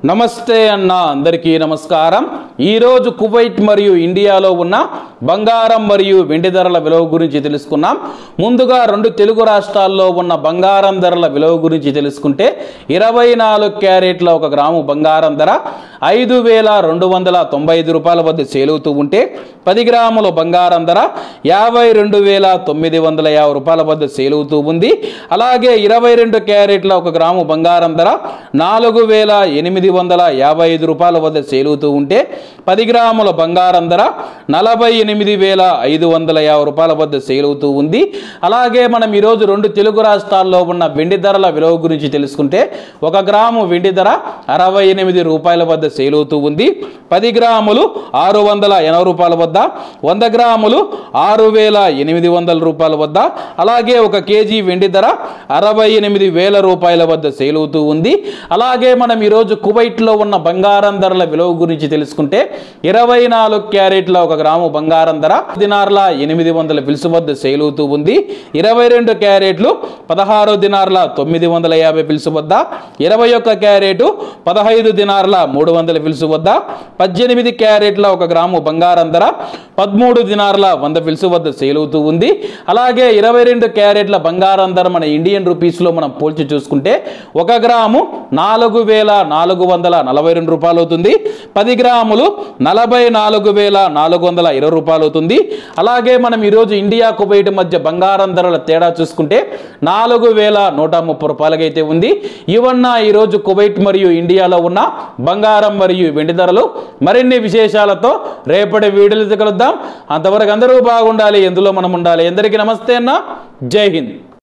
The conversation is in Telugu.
నమస్తే అన్న అందరికీ నమస్కారం ఈరోజు కువైట్ మరియు ఇండియాలో ఉన్న బంగారం మరియు వెండి ధరల విలువ గురించి తెలుసుకున్నాం ముందుగా రెండు తెలుగు రాష్ట్రాల్లో ఉన్న బంగారం ధరల విలువ గురించి తెలుసుకుంటే ఇరవై నాలుగు క్యారెట్ల ఒక గ్రాము బంగారం ధర ఐదు వేల రెండు వందల తొంభై ఐదు రూపాయల వద్ద సేలుతూ ఉంటే పది గ్రాముల బంగారం ధర యాభై రెండు వేల తొమ్మిది వందల యాభై రూపాయల వద్ద సేలుతూ ఉంది అలాగే ఇరవై రెండు క్యారెట్ల ఒక గ్రాము బంగారం ధర నాలుగు వేల ఎనిమిది వందల యాభై ఐదు రూపాయల వద్ద సేలుతూ ఉంటే పది గ్రాముల బంగారం ధర నలభై ఎనిమిది వేల ఐదు వందల యాభై రూపాయల వద్ద సేలుతూ ఉంది అలాగే మనం ఈరోజు రెండు తెలుగు రాష్ట్రాల్లో ఉన్న వెండి ధరల విలువ గురించి తెలుసుకుంటే ఒక గ్రాము వెండి ధర అరవై ఎనిమిది రూపాయల వద్ద సేలుతూ ఉంది పది గ్రాములు ఆరు వందల ఎనభై రూపాయల వద్ద వంద గ్రాములు ఆరు వేల ఎనిమిది వందల రూపాయల వద్ద అలాగే ఒక కేజీ వెండి ధర అరవై ఎనిమిది వేల రూపాయల వద్ద సేలుతూ ఉంది అలాగే మనం ఈరోజు కువైట్లో ఉన్న బంగారం ధరల విలువ గురించి తెలుసుకుంటే ఇరవై నాలుగు క్యారెట్ల ఒక గ్రాము బంగారం ధర దినార్ల ఎనిమిది వందల పిలుసు వద్ద సేలుతూ ఉంది ఇరవై రెండు క్యారెట్లు పదహారు దినార్ల తొమ్మిది వందల యాభై పిలుసు వద్ద ఇరవై ఒక్క క్యారెట్ పదహైదు దినార్ల మూడు వందల పిలుసు వద్ద పద్దెనిమిది క్యారెట్ల ఒక గ్రాము బంగారం ధర పదమూడు దినార్ల వంద పిలుసు వద్ద సేలుతూ ఉంది అలాగే ఇరవై రెండు క్యారెట్ల బంగారం ధర మన ఇండియన్ రూపీస్లో మనం పోల్చి చూసుకుంటే ఒక గ్రాము నాలుగు వేల నాలుగు వందల నలభై రెండు రూపాయలు అవుతుంది పది గ్రాములు నలభై నాలుగు వేల నాలుగు వందల ఇరవై రూపాయలు అవుతుంది అలాగే మనం ఈరోజు ఇండియా కువైట్ మధ్య బంగారం ధరల తేడా చూసుకుంటే నాలుగు వేల నూట ముప్పై రూపాయలకైతే ఉంది ఇవన్న ఈరోజు కువైట్ మరియు ఇండియాలో ఉన్న బంగారం మరియు వెండి ధరలు మరిన్ని విశేషాలతో రేపటి వీడియోలు కలుద్దాం అంతవరకు అందరూ బాగుండాలి ఎందులో మనం ఉండాలి అందరికీ నమస్తే అన్న జై హింద్